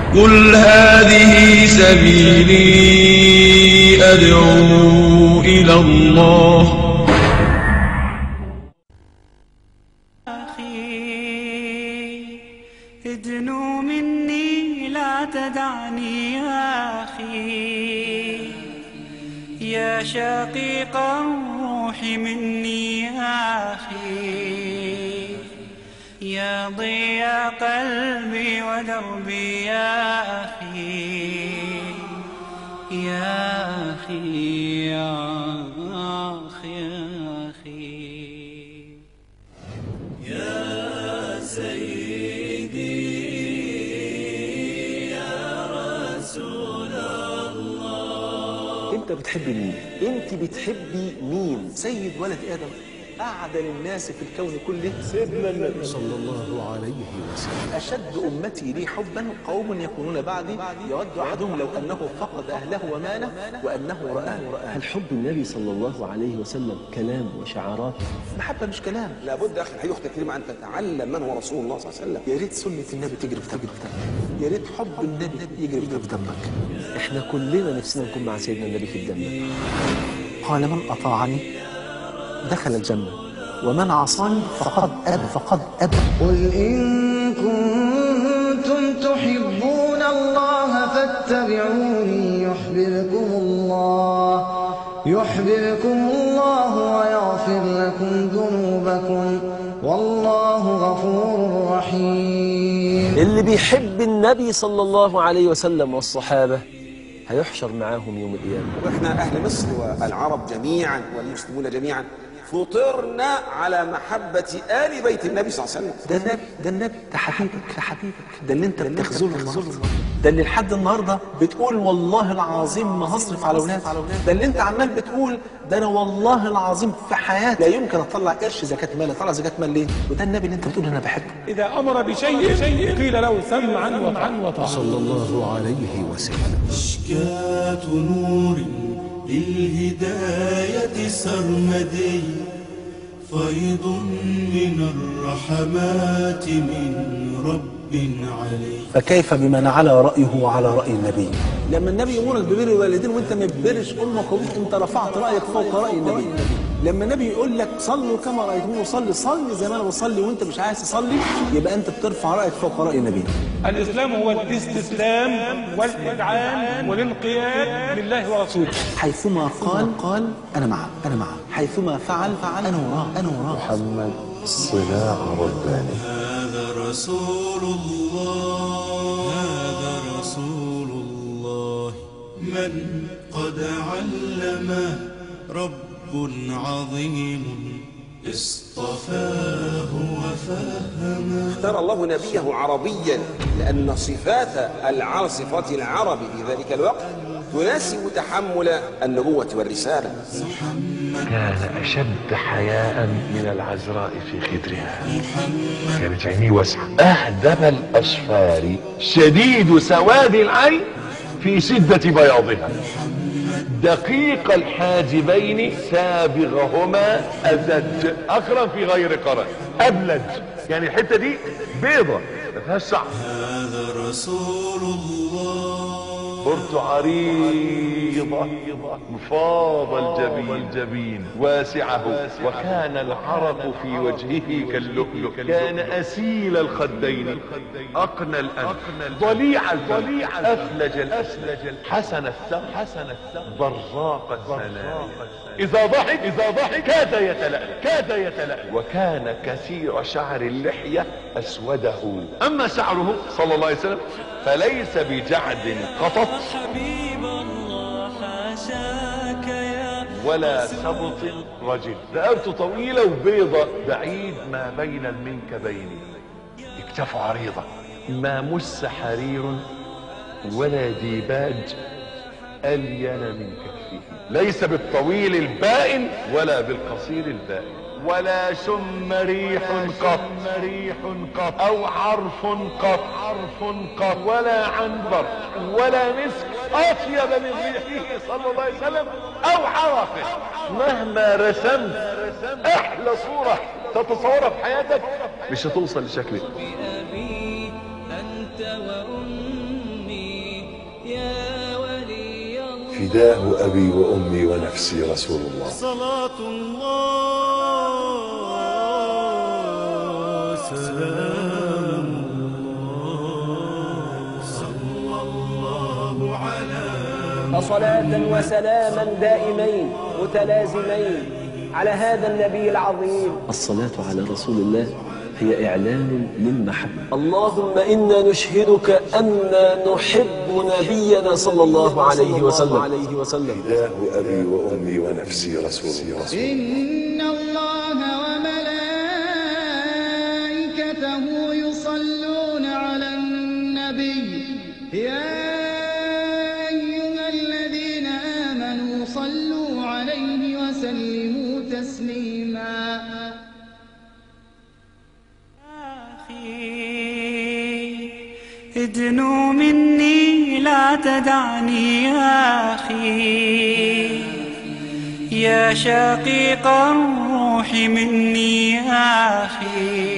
قل هذه سبيلي أدعو إلى الله أخي ادنو مني لا تدعني يا أخي يا شقيق الروح مني يا أخي يا ضياء قلبي ودربي يا أخي يا أخي يا أخي يا أخي انت بتحب مين انت بتحبي مين سيد ولد ادم اعدل الناس في الكون كله سيدنا النبي صلى الله عليه وسلم اشد امتي لي حبا قوم يكونون بعدي يود احدهم لو انه فقد اهله وماله وانه رآه هل حب النبي صلى الله عليه وسلم كلام وشعارات محبه مش كلام لابد اخي الحقيقه اختي الكريمه ان تتعلم من هو رسول الله صلى الله عليه وسلم يا ريت سنه النبي تجري في دمك يا ريت حب النبي يجري في دمك احنا كلنا نفسنا نكون مع سيدنا النبي في الجنة قال من أطاعني دخل الجنة ومن عصاني فقد أبى فقد أبى قل إن كنتم تحبون الله فاتبعوني يحببكم الله يحببكم الله ويغفر لكم ذنوبكم والله غفور رحيم اللي بيحب النبي صلى الله عليه وسلم والصحابة هيحشر معاهم يوم القيامة واحنا اهل مصر والعرب جميعا والمسلمون جميعا فطرنا على محبة آل بيت النبي صلى الله عليه وسلم ده النبي ده النبي ده حبيبك ده حبيبك ده اللي انت بتخذله النهارده ده اللي لحد النهارده بتقول والله العظيم ما هصرف على اولاد ده اللي انت عمال بتقول ده انا والله العظيم في حياتي لا يمكن اطلع قرش زكاه مال اطلع زكاه مال ليه وده النبي اللي انت بتقول انا بحبه إذا أمر بشيء قيل له سمعا وطاعة صلى الله عليه وسلم مشكاة نور للهداية سرمدي فيض من الرحمات من رب علي فكيف بمن على رايه على راي النبي لما النبي يامرك ببر الوالدين وانت ما تبرش امك وابوك انت رفعت رايك فوق راي النبي لما النبي يقول لك صلوا كما رايتموني اصلي صلي زي ما انا بصلي وانت مش عايز تصلي يبقى انت بترفع رايك فوق راي النبي الإسلام هو الاستسلام والإذعان والانقياد لله ورسوله حيثما قال قال انا معه انا معه حيثما فعل فعل انا وراه انا وراه محمد هذا رسول الله هذا رسول الله من قد علم رب عظيم اصطفاه وفهمه اختار الله نبيه عربيا لأن صفات العرب صفات العرب في ذلك الوقت تناسب تحمل النبوة والرسالة كان أشد حياء من العذراء في خدرها كانت عينيه واسعة أهدب الأصفار شديد سواد العين في شدة بياضها دقيق الحاجبين سابغهما أزج أقرن في غير قرن أبلج يعني الحتة دي بيضة ما فيهاش شعر هذا رسول الله برت عريضة مفاض الجبين, الجبين واسعه وكان العرق في وجهه كاللؤلؤ كان أسيل الخدين أقنى الأنف ضليع الضليع أفلج الأسلج حسن الثغر حسن الثغر برزاق الثنايا إذا ضحك إذا ضحك كاد يتلألأ كاد يتلألأ وكان كثير شعر اللحية أسوده أما شعره صلى الله عليه وسلم فليس بجعد قطط حبيب الله حاشاك يا ولا سبط رجل رقبته طويلة وبيضة بعيد ما بين المنكبين اكتفه عريضة ما مس حرير ولا ديباج ألين من كفه ليس بالطويل البائن ولا بالقصير البائن ولا شم ريح قط ريح قط او عرف قط عرف قط ولا عنبر ولا مسك اطيب من ريحه صلى الله عليه وسلم او عرقه مهما رسمت احلى صورة تتصورها في حياتك مش هتوصل لشكلك بأبي أنت وأمي فداه أبي وأمي ونفسي رسول الله صلاة الله سلام الله صلى الله على فصلاة وسلاما دائمين متلازمين على هذا النبي العظيم الصلاة على رسول الله هي إعلان للمحبة اللهم إنا نشهدك أننا نحب نبينا صلى الله عليه وسلم فداه أبي وأمي ونفسي رسول الله إن الله وملائكته يصلون على النبي يا أيها الذين آمنوا صلوا عليه وسلموا تسليما ادنو مني لا تدعني يا أخي يا شقيق الروح مني يا أخي